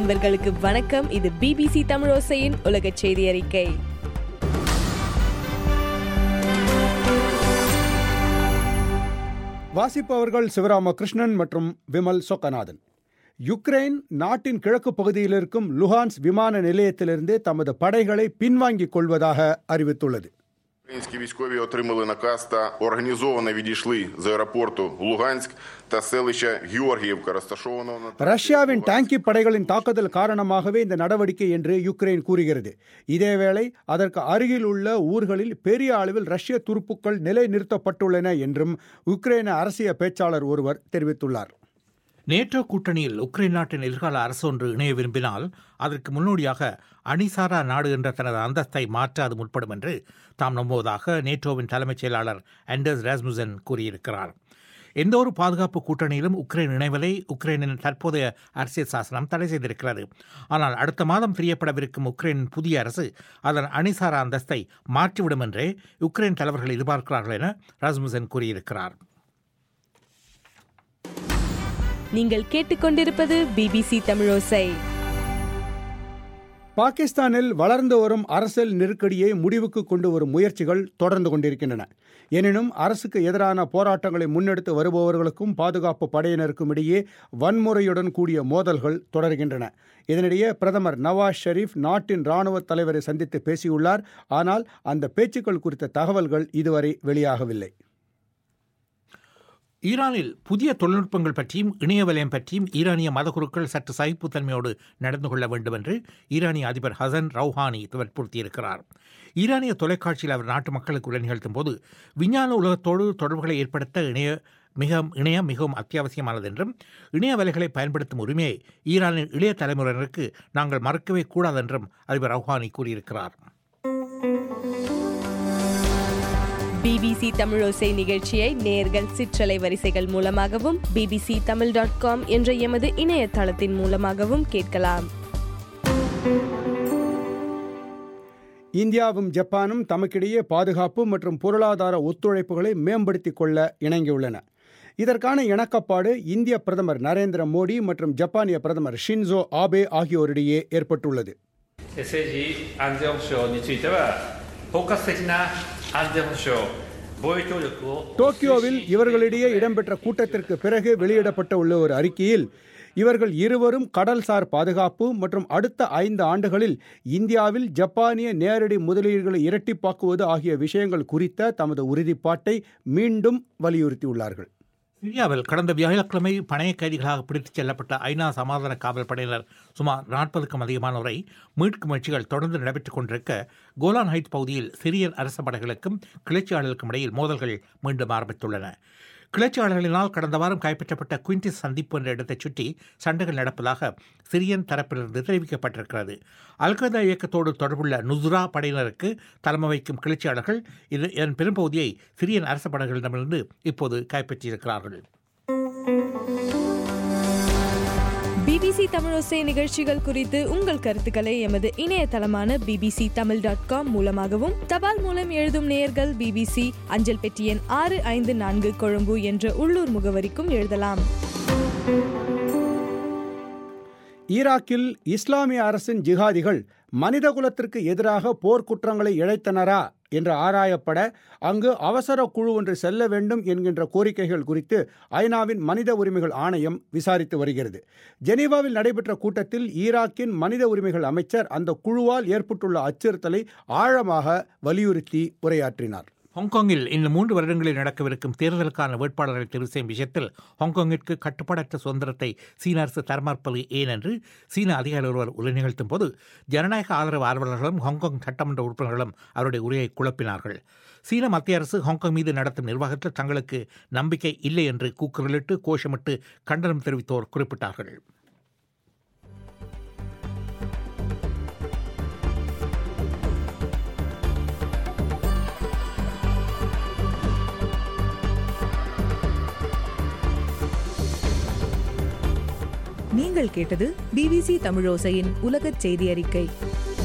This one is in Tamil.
நண்பர்களுக்கு வணக்கம் இது பிபிசி தமிழோசையின் உலக செய்தி அறிக்கை வாசிப்பவர்கள் சிவராமகிருஷ்ணன் மற்றும் விமல் சொக்கநாதன் யுக்ரைன் நாட்டின் கிழக்கு பகுதியில் இருக்கும் லுஹான்ஸ் விமான நிலையத்திலிருந்து தமது படைகளை பின்வாங்கிக் கொள்வதாக அறிவித்துள்ளது Українські військові отримали наказ та організовано відійшли з аеропорту Луганськ та селища Георгіївка, розташованого на ரஷ்யாவின் டாங்கி படைகளின் தாக்குதல் காரணமாகவே இந்த நடவடிக்கை என்று யுக்ரைன் கூறுகிறது இதேவேளை அதற்கு அருகில் உள்ள ஊர்களில் பெரிய அளவில் ரஷ்ய துருப்புக்கள் நிலைநிறுத்தப்பட்டுள்ளன என்றும் உக்ரைன அரசியல் பேச்சாளர் ஒருவர் தெரிவித்துள்ளார் நேட்டோ கூட்டணியில் உக்ரைன் நாட்டின் எதிர்கால அரசு ஒன்று இணைய விரும்பினால் அதற்கு முன்னோடியாக அணிசாரா நாடு என்ற தனது அந்தஸ்தை மாற்ற அது முற்படும் என்று தாம் நம்புவதாக நேட்டோவின் தலைமைச் செயலாளர் ஆண்டர்ஸ் ராஸ்முசன் கூறியிருக்கிறார் எந்த ஒரு பாதுகாப்பு கூட்டணியிலும் உக்ரைன் இணைவதை உக்ரைனின் தற்போதைய அரசியல் சாசனம் தடை செய்திருக்கிறது ஆனால் அடுத்த மாதம் பிரியப்படவிருக்கும் உக்ரைனின் புதிய அரசு அதன் அணிசாரா அந்தஸ்தை மாற்றிவிடும் என்றே உக்ரைன் தலைவர்கள் எதிர்பார்க்கிறார்கள் என ராஸ்முசன் கூறியிருக்கிறார் நீங்கள் கேட்டுக்கொண்டிருப்பது பிபிசி தமிழோசை பாகிஸ்தானில் வளர்ந்து வரும் அரசியல் நெருக்கடியை முடிவுக்கு கொண்டு வரும் முயற்சிகள் தொடர்ந்து கொண்டிருக்கின்றன எனினும் அரசுக்கு எதிரான போராட்டங்களை முன்னெடுத்து வருபவர்களுக்கும் பாதுகாப்பு படையினருக்கும் இடையே வன்முறையுடன் கூடிய மோதல்கள் தொடர்கின்றன இதனிடையே பிரதமர் நவாஸ் ஷெரீப் நாட்டின் ராணுவ தலைவரை சந்தித்து பேசியுள்ளார் ஆனால் அந்த பேச்சுக்கள் குறித்த தகவல்கள் இதுவரை வெளியாகவில்லை ஈரானில் புதிய தொழில்நுட்பங்கள் பற்றியும் இணைய வலயம் பற்றியும் ஈரானிய மதகுருக்கள் சற்று சகிப்புத்தன்மையோடு நடந்து கொள்ள வேண்டும் என்று ஈரானிய அதிபர் ஹசன் ரவுஹானி வற்புறுத்தியிருக்கிறார் ஈரானிய தொலைக்காட்சியில் அவர் நாட்டு மக்களுக்கு உரை நிகழ்த்தும் போது விஞ்ஞான உலகத்தோடு தொடர்புகளை ஏற்படுத்த இணைய மிக இணையம் மிகவும் அத்தியாவசியமானது என்றும் இணைய வலைகளை பயன்படுத்தும் உரிமையை ஈரானின் இளைய தலைமுறையினருக்கு நாங்கள் மறக்கவே கூடாது என்றும் அதிபர் ரவுஹானி கூறியிருக்கிறார் பிபிசி தமிழோசை நிகழ்ச்சியை நேர்கள் சிற்றலை வரிசைகள் மூலமாகவும் பிபிசி தமிழ் டாட் காம் என்ற எமது இணையதளத்தின் மூலமாகவும் கேட்கலாம் இந்தியாவும் ஜப்பானும் தமக்கிடையே பாதுகாப்பு மற்றும் பொருளாதார ஒத்துழைப்புகளை மேம்படுத்திக் கொள்ள இணங்கியுள்ளன இதற்கான இணக்கப்பாடு இந்திய பிரதமர் நரேந்திர மோடி மற்றும் ஜப்பானிய பிரதமர் ஷின்சோ ஆபே ஆகியோரிடையே ஏற்பட்டுள்ளது 政治安全保障については包括的な安全保障防衛協力を டோக்கியோவில் இவர்களிடையே இடம்பெற்ற கூட்டத்திற்கு பிறகு வெளியிடப்பட்ட உள்ள ஒரு அறிக்கையில் இவர்கள் இருவரும் கடல்சார் பாதுகாப்பு மற்றும் அடுத்த ஐந்து ஆண்டுகளில் இந்தியாவில் ஜப்பானிய நேரடி முதலீடுகளை இரட்டிப்பாக்குவது ஆகிய விஷயங்கள் குறித்த தமது உறுதிப்பாட்டை மீண்டும் வலியுறுத்தியுள்ளார்கள் சிரியாவில் கடந்த வியாழக்கிழமை பணைய கைதிகளாக பிடித்துச் செல்லப்பட்ட ஐநா சமாதான காவல் படையினர் சுமார் நாற்பதுக்கும் அதிகமானோரை மீட்கும் முயற்சிகள் தொடர்ந்து நடைபெற்றுக் கொண்டிருக்க கோலான் ஹைட் பகுதியில் சிரியன் அரச படைகளுக்கும் கிளர்ச்சியாளர்களுக்கும் இடையில் மோதல்கள் மீண்டும் ஆரம்பித்துள்ளன கிளர்ச்சியாளர்களினால் கடந்த வாரம் கைப்பற்றப்பட்ட குயின்டிஸ் சந்திப்பு என்ற இடத்தைச் சுற்றி சண்டைகள் நடப்பதாக சிரியன் தரப்பிலிருந்து தெரிவிக்கப்பட்டிருக்கிறது அல்கதா இயக்கத்தோடு தொடர்புள்ள நுஸ்ரா படையினருக்கு தலைமை வைக்கும் கிளர்ச்சியாளர்கள் இது இதன் பெரும்பகுதியை சிரியன் அரச படைகளிடமிருந்து இப்போது கைப்பற்றியிருக்கிறார்கள் பிபிசி தமிழோசை நிகழ்ச்சிகள் குறித்து உங்கள் கருத்துக்களை எமது இணையதளமான பிபிசி தமிழ் டாட் காம் மூலமாகவும் தபால் மூலம் எழுதும் நேயர்கள் பிபிசி அஞ்சல் பெட்டி எண் ஆறு ஐந்து நான்கு கொழும்பு என்ற உள்ளூர் முகவரிக்கும் எழுதலாம் ஈராக்கில் இஸ்லாமிய அரசின் ஜிகாதிகள் மனிதகுலத்திற்கு எதிராக போர்க்குற்றங்களை இழைத்தனரா என்று ஆராயப்பட அங்கு அவசர குழு ஒன்று செல்ல வேண்டும் என்கின்ற கோரிக்கைகள் குறித்து ஐநாவின் மனித உரிமைகள் ஆணையம் விசாரித்து வருகிறது ஜெனீவாவில் நடைபெற்ற கூட்டத்தில் ஈராக்கின் மனித உரிமைகள் அமைச்சர் அந்த குழுவால் ஏற்பட்டுள்ள அச்சுறுத்தலை ஆழமாக வலியுறுத்தி உரையாற்றினார் ஹாங்காங்கில் இந்த மூன்று வருடங்களில் நடக்கவிருக்கும் தேர்தலுக்கான வேட்பாளர்களை தெரிவு செய்யும் விஷயத்தில் ஹாங்காங்கிற்கு கட்டுப்பாடற்ற சுதந்திரத்தை சீன அரசு தரமறுப்பது ஏன் என்று சீன அதிகாரி ஒருவர் உரை நிகழ்த்தும் போது ஜனநாயக ஆதரவு ஆர்வலர்களும் ஹாங்காங் சட்டமன்ற உறுப்பினர்களும் அவருடைய உரையை குழப்பினார்கள் சீன மத்திய அரசு ஹாங்காங் மீது நடத்தும் நிர்வாகத்தில் தங்களுக்கு நம்பிக்கை இல்லை என்று கூக்குரலிட்டு கோஷமிட்டு கண்டனம் தெரிவித்தோர் குறிப்பிட்டார்கள் நீங்கள் கேட்டது பிபிசி தமிழோசையின் உலகச் செய்தி அறிக்கை